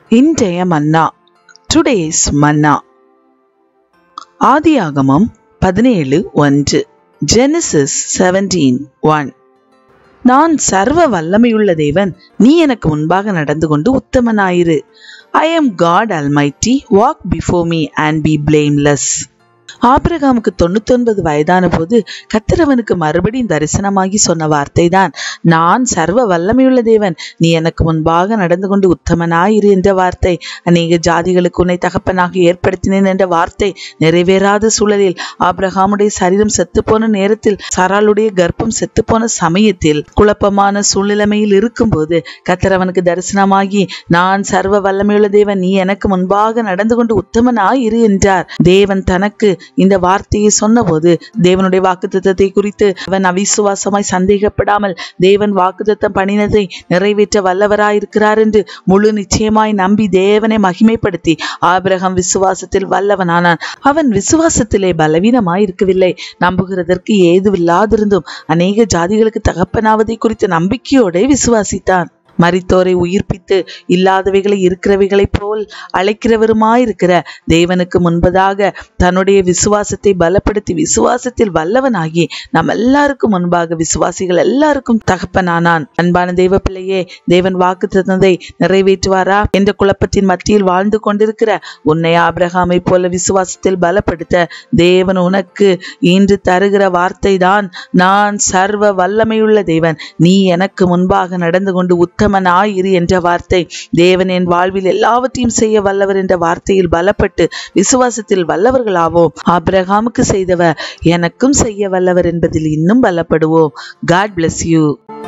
இன்றைய மன்னா டுடேஸ் மன்னா ஆதியாகமம் பதினேழு ஒன்று ஜெனசிஸ் செவன்டீன் ஒன் நான் சர்வ வல்லமையுள்ள தேவன் நீ எனக்கு முன்பாக நடந்து கொண்டு உத்தமனாயிரு I am God almighty walk before me and be blameless ஆபிரகாமுக்கு தொண்ணூத்தொன்பது வயதான போது கத்திரவனுக்கு மறுபடியும் தரிசனமாகி சொன்ன வார்த்தை தான் நான் சர்வ வல்லமையுள்ள தேவன் நீ எனக்கு முன்பாக நடந்து கொண்டு உத்தமனாயிரு என்ற வார்த்தை அநேக ஜாதிகளுக்கு உன்னை தகப்பனாக ஏற்படுத்தினேன் என்ற வார்த்தை நிறைவேறாத சூழலில் ஆபிரகாமுடைய சரீரம் செத்துப்போன நேரத்தில் சராளுடைய கர்ப்பம் செத்துப்போன சமயத்தில் குழப்பமான சூழ்நிலைமையில் இருக்கும்போது கத்திரவனுக்கு தரிசனமாகி நான் சர்வ வல்லமையுள்ள தேவன் நீ எனக்கு முன்பாக நடந்து கொண்டு உத்தமனாயிரு என்றார் தேவன் தனக்கு இந்த வார்த்தையை சொன்னபோது தேவனுடைய வாக்குத்தத்தத்தை குறித்து அவன் அவிசுவாசமாய் சந்தேகப்படாமல் தேவன் வாக்குத்தத்தம் பண்ணினதை நிறைவேற்ற வல்லவராயிருக்கிறார் என்று முழு நிச்சயமாய் நம்பி தேவனை மகிமைப்படுத்தி ஆபிரகம் விசுவாசத்தில் வல்லவனானான் அவன் விசுவாசத்திலே பலவீனமாய் இருக்கவில்லை நம்புகிறதற்கு ஏதுவில்லாதிருந்தும் அநேக ஜாதிகளுக்கு தகப்பனாவதை குறித்த நம்பிக்கையோட விசுவாசித்தான் மரித்தோரை உயிர்ப்பித்து இல்லாதவைகளை இருக்கிறவைகளைப் போல் அழைக்கிறவருமாயிருக்கிற தேவனுக்கு முன்பதாக தன்னுடைய விசுவாசத்தை பலப்படுத்தி விசுவாசத்தில் வல்லவனாகி நம் எல்லாருக்கும் முன்பாக விசுவாசிகள் எல்லாருக்கும் தகப்பனானான் அன்பான தேவ பிள்ளையே தேவன் வாக்கு தந்ததை நிறைவேற்றுவாரா என்ற குழப்பத்தின் மத்தியில் வாழ்ந்து கொண்டிருக்கிற உன்னை ஆபிரகாமை போல விசுவாசத்தில் பலப்படுத்த தேவன் உனக்கு இன்று தருகிற வார்த்தை தான் நான் சர்வ வல்லமையுள்ள தேவன் நீ எனக்கு முன்பாக நடந்து கொண்டு உத்தமனாயிரு என்ற வார்த்தை தேவன் என் வாழ்வில் எல்லாவற்றையும் செய்ய வல்லவர் என்ற வார்த்தையில் பலப்பட்டு விசுவாசத்தில் வல்லவர்களாவோம் ஆபிரகாமுக்கு செய்தவர் எனக்கும் செய்ய வல்லவர் என்பதில் இன்னும் பலப்படுவோம் காட் bless யூ